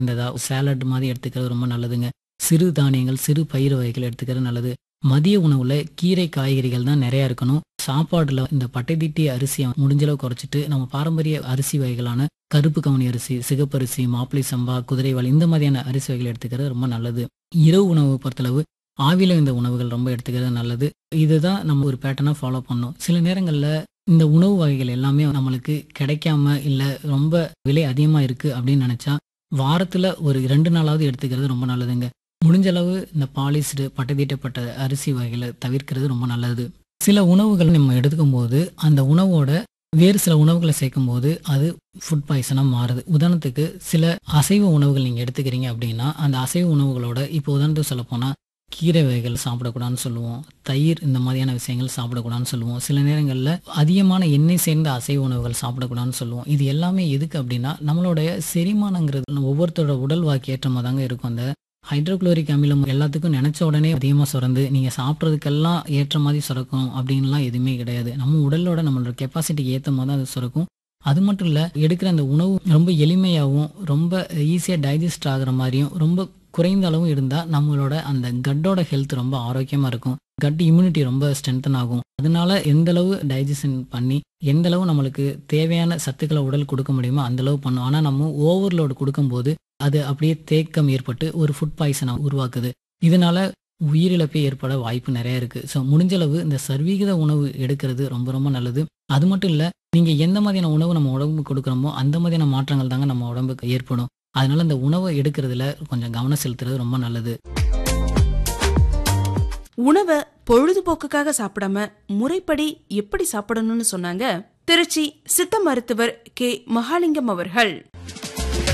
இந்த சேலட் மாதிரி எடுத்துக்கிறது ரொம்ப நல்லதுங்க சிறு தானியங்கள் சிறு பயிர் வகைகள் எடுத்துக்கிறது நல்லது மதிய உணவுல கீரை காய்கறிகள் தான் நிறைய இருக்கணும் சாப்பாடுல இந்த பட்டை தீட்டி அரிசியை முடிஞ்சளவு குறைச்சிட்டு நம்ம பாரம்பரிய அரிசி வகைகளான கருப்பு கவுனி அரிசி சிகப்பரிசி மாப்பிளை சம்பா குதிரைவால் இந்த மாதிரியான அரிசி வகைகள் எடுத்துக்கிறது ரொம்ப நல்லது இரவு உணவு பொறுத்தளவு ஆவில இந்த உணவுகள் ரொம்ப எடுத்துக்கிறது நல்லது இதுதான் நம்ம ஒரு பேட்டர்னா ஃபாலோ பண்ணணும் சில நேரங்கள்ல இந்த உணவு வகைகள் எல்லாமே நம்மளுக்கு கிடைக்காம இல்ல ரொம்ப விலை அதிகமா இருக்கு அப்படின்னு நினைச்சா வாரத்துல ஒரு ரெண்டு நாளாவது எடுத்துக்கிறது ரொம்ப நல்லதுங்க முடிஞ்ச அளவு இந்த பாலிஸ்டு பட்டதீட்டப்பட்ட அரிசி வகைகளை தவிர்க்கிறது ரொம்ப நல்லது சில உணவுகள் நம்ம எடுத்துக்கும் போது அந்த உணவோட வேறு சில உணவுகளை சேர்க்கும் போது அது ஃபுட் பாய்சனாக மாறுது உதாரணத்துக்கு சில அசைவ உணவுகள் நீங்கள் எடுத்துக்கிறீங்க அப்படின்னா அந்த அசைவ உணவுகளோட இப்போ உதாரணத்துக்கு சொல்ல போனால் கீரை வகைகள் சாப்பிடக்கூடாதுன்னு சொல்லுவோம் தயிர் இந்த மாதிரியான விஷயங்கள் சாப்பிடக்கூடாதுன்னு சொல்லுவோம் சில நேரங்களில் அதிகமான எண்ணெய் சேர்ந்த அசைவ உணவுகள் சாப்பிடக்கூடாதுன்னு சொல்லுவோம் இது எல்லாமே எதுக்கு அப்படின்னா நம்மளுடைய செரிமானங்கிறது ஒவ்வொருத்தரோட உடல் வாக்கு ஏற்றமாக தாங்க இருக்கும் அந்த ஹைட்ரோகுளோரிக் அமிலம் எல்லாத்துக்கும் நினைச்ச உடனே அதிகமாக சுரந்து நீங்கள் சாப்பிட்றதுக்கெல்லாம் ஏற்ற மாதிரி சுரக்கும் அப்படின்லாம் எதுவுமே கிடையாது நம்ம உடலோட நம்மளோட கெப்பாசிட்டிக்கு ஏற்ற மாதிரி தான் அது சுரக்கும் அது மட்டும் இல்லை எடுக்கிற அந்த உணவு ரொம்ப எளிமையாகவும் ரொம்ப ஈஸியாக டைஜஸ்ட் ஆகுற மாதிரியும் ரொம்ப குறைந்த அளவும் இருந்தால் நம்மளோட அந்த கட்டோட ஹெல்த் ரொம்ப ஆரோக்கியமாக இருக்கும் கட் இம்யூனிட்டி ரொம்ப ஸ்ட்ரென்தன் ஆகும் அதனால எந்த அளவு டைஜஷன் பண்ணி எந்த அளவு நம்மளுக்கு தேவையான சத்துக்களை உடல் கொடுக்க முடியுமோ அந்த அளவு பண்ணும் ஆனால் நம்ம ஓவர்லோடு கொடுக்கும்போது அது அப்படியே தேக்கம் ஏற்பட்டு ஒரு ஃபுட் பாய்சனை உருவாக்குது இதனால உயிரிழப்பு ஏற்பட வாய்ப்பு நிறைய இருக்கு ஸோ முடிஞ்ச அளவு இந்த சர்வீகித உணவு எடுக்கிறது ரொம்ப ரொம்ப நல்லது அது மட்டும் இல்லை நீங்க எந்த மாதிரியான உணவு நம்ம உடம்புக்கு கொடுக்குறோமோ அந்த மாதிரியான மாற்றங்கள் தாங்க நம்ம உடம்புக்கு ஏற்படும் அதனால இந்த உணவை எடுக்கிறதுல கொஞ்சம் கவனம் செலுத்துறது ரொம்ப நல்லது உணவை பொழுதுபோக்குக்காக சாப்பிடாம முறைப்படி எப்படி சாப்பிடணும்னு சொன்னாங்க திருச்சி சித்த மருத்துவர் கே மகாலிங்கம் அவர்கள்